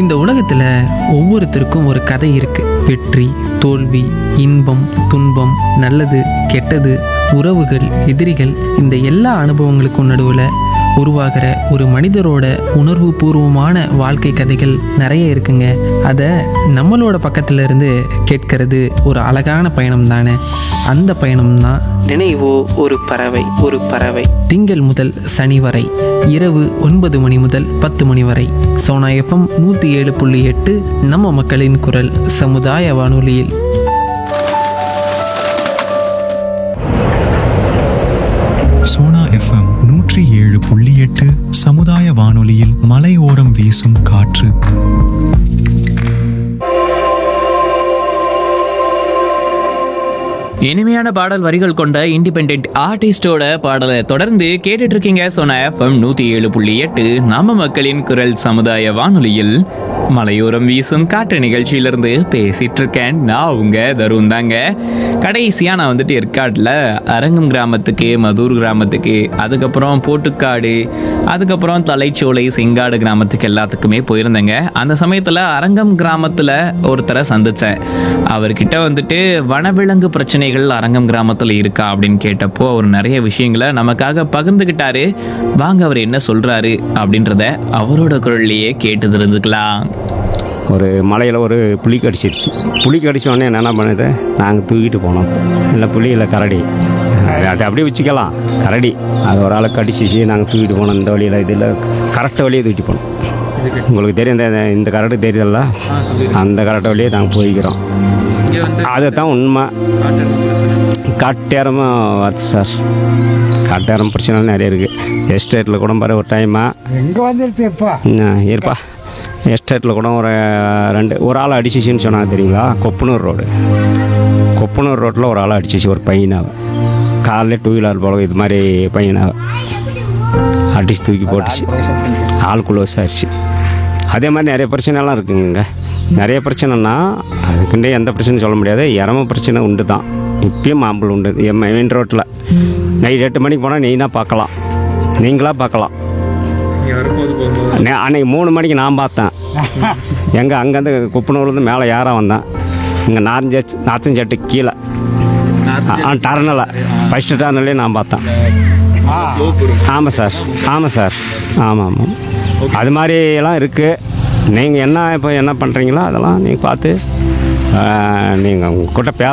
இந்த உலகத்தில் ஒவ்வொருத்தருக்கும் ஒரு கதை இருக்கு வெற்றி தோல்வி இன்பம் துன்பம் நல்லது கெட்டது உறவுகள் எதிரிகள் இந்த எல்லா அனுபவங்களுக்கும் நடுவில் உருவாகிற ஒரு மனிதரோட உணர்வு பூர்வமான வாழ்க்கை கதைகள் நிறைய இருக்குங்க அதை நம்மளோட பக்கத்துல இருந்து கேட்கறது ஒரு அழகான பயணம் தானே அந்த பயணம் தான் நினைவோ ஒரு பறவை ஒரு பறவை திங்கள் முதல் சனி வரை இரவு ஒன்பது மணி முதல் பத்து மணி வரை சோனா எஃப்எம் நூற்றி ஏழு புள்ளி எட்டு நம்ம மக்களின் குரல் சமுதாய வானொலியில் சோனா எஃப்எம் நூற்றி ஏழு புள்ளி எட்டு சமுதாய வானொலியில் மலையோரம் வீசும் காற்று இனிமையான பாடல் வரிகள் கொண்ட இண்டிபெண்ட் ஆர்டிஸ்டோட பாடலை தொடர்ந்து கேட்டுட்டு இருக்கீங்க சோனா எஃப்எம் நூத்தி ஏழு புள்ளி எட்டு நம்ம மக்களின் குரல் சமுதாய வானொலியில் மலையோரம் வீசும் காற்று நிகழ்ச்சியிலிருந்து பேசிட்டு இருக்கேன் நான் உங்க தருண் தாங்க கடைசியா நான் வந்துட்டு ஏற்காட்டில் அரங்கம் கிராமத்துக்கு மதூர் கிராமத்துக்கு அதுக்கப்புறம் போட்டுக்காடு அதுக்கப்புறம் தலைச்சோலை செங்காடு கிராமத்துக்கு எல்லாத்துக்குமே போயிருந்தேங்க அந்த சமயத்தில் அரங்கம் கிராமத்தில் ஒருத்தரை சந்திச்சேன் அவர்கிட்ட வந்துட்டு வனவிலங்கு பிரச்சனைகள் அரங்கம் கிராமத்தில் இருக்கா அப்படின்னு கேட்டப்போ அவர் நிறைய விஷயங்களை நமக்காக பகிர்ந்துக்கிட்டாரு வாங்க அவர் என்ன சொல்றாரு அப்படின்றத அவரோட குரல்லையே கேட்டு தெரிஞ்சுக்கலாம் ஒரு மலையில் ஒரு புலி கடிச்சிருச்சு புலி கடிச்ச உடனே என்ன பண்ணுது நாங்கள் தூக்கிட்டு போனோம் இல்லை புலி இல்லை கரடி அது- அது அப்படியே வச்சுக்கலாம் கரடி அது ஒரு ஆளை கடிச்சிச்சு நாங்கள் தூக்கிட்டு போனோம் இந்த வழியில் இதில் கரெக்டாக வழியே தூக்கிட்டு போனோம் உங்களுக்கு தெரியும் இந்த இந்த கரெக்டு தெரியுதுல்ல அந்த கரெக்ட் வழியே நாங்கள் போய்க்கிறோம் அதுதான் உண்மை காட்டேரமும் வருது சார் காட்டேரம் பிரச்சனை நிறைய இருக்குது எஸ்டேட்டில் கூட பாரு ஒரு டைமா எங்க வந்துருச்சு எப்பா இருப்பா எஸ்டேட்டில் கூட ஒரு ரெண்டு ஒரு ஆள் அடிச்சிச்சின்னு சொன்னாங்க தெரியுங்களா கொப்பனூர் ரோடு கொப்பனூர் ரோட்டில் ஒரு ஆள் அடிச்சிச்சு ஒரு பையனாவை காலைல டூ வீலர் போல இது மாதிரி பையனாவை அடிச்சு தூக்கி போட்டுச்சு ஆள் குளோஸ் ஆயிடுச்சு அதே மாதிரி நிறைய பிரச்சனைலாம் இருக்குங்க நிறைய பிரச்சனைனா அதுக்குண்டே எந்த பிரச்சனையும் சொல்ல முடியாது இறம பிரச்சனை உண்டு தான் இப்பயும் மாம்பழம் உண்டு எம் மெயின் ரோட்டில் நைட் எட்டு மணிக்கு போனால் நீனா பார்க்கலாம் நீங்களாக பார்க்கலாம் நே- அன்னைக்கு மூணு மணிக்கு நான் பார்த்தேன் எங்கே அங்கேருந்து குப்பனூர்லேருந்து மேலே ஏற வந்தேன் இங்கே நாரஞ்ச நாச்சஞ்சட்டு கீழே ஆ டர்னில் ஃபஸ்ட்டு டர்னிலே நான் பார்த்தேன் ஆமாம் சார் ஆமாம் சார் ஆமாம் ஆமாம் அது மாதிரி எல்லாம் இருக்குது நீங்கள் என்ன இப்போ என்ன பண்ணுறீங்களோ அதெல்லாம் நீங்கள் பார்த்து நீங்கள் உங்கள்கிட்ட பே